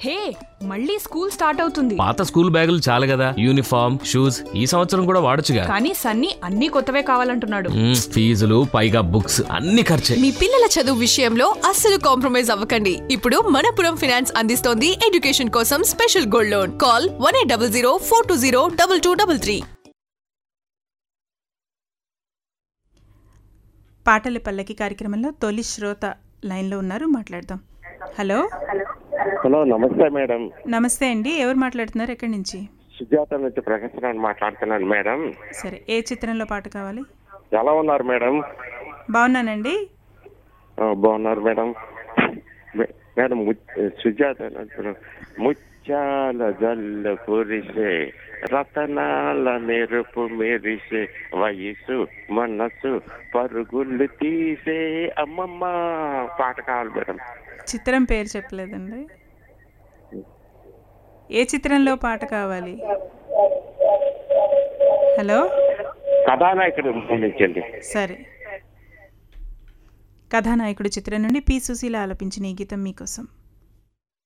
హే మళ్ళీ school start అవుతుంది పాత స్కూల్ బ్యాగులు చాలు కదా యూనిఫామ్ షూస్ ఈ సంవత్సరం కూడా వాడొచ్చుగా కానీ సన్నీ అన్ని కొత్తవే కావాలంటున్నాడు మ్మ్, ఫీజులు పైగా బుక్స్ అన్ని ఖర్చే మీ పిల్లల చదువు విషయంలో అస్సలు కాంప్రమైజ్ అవ్వకండి ఇప్పుడు మనపురం ఫైనాన్స్ అందిస్తోంది ఎడ్యుకేషన్ కోసం special gold loan call one eight double zero four two zero double two double three పాటల పల్లకి కార్యక్రమంలో తొలి శ్రోత లైన్లో ఉన్నారు మాట్లాడదాం హలో హలో నమస్తే మేడం నమస్తే అండి ఎవరు మాట్లాడుతున్నారు ఎక్కడి నుంచి సుజాత నుంచి ప్రకాశరావు మాట్లాడుతున్నాను మేడం సరే ఏ చిత్రంలో పాట కావాలి ఎలా ఉన్నారు మేడం బాగున్నానండి ఆ, బాగున్నారు మేడం మే- మేడం ము- సుజాత అంటున్నాను. ముత్యాల జల్ల పురిసే రతనాల మెరుపు మెరిసే వయసు మనసు పరుగులు తీసే అమ్మమ్మ పాట కావాలి మేడం చిత్రం పేరు చెప్పలేదండి ఏ చిత్రంలో పాట కావాలి హలో కథానాయకుడు నుంచండి సరే కథానాయకుడు చిత్రం నుండి పి సుశీల ఆలపించిన ఈ గీతం మీకోసం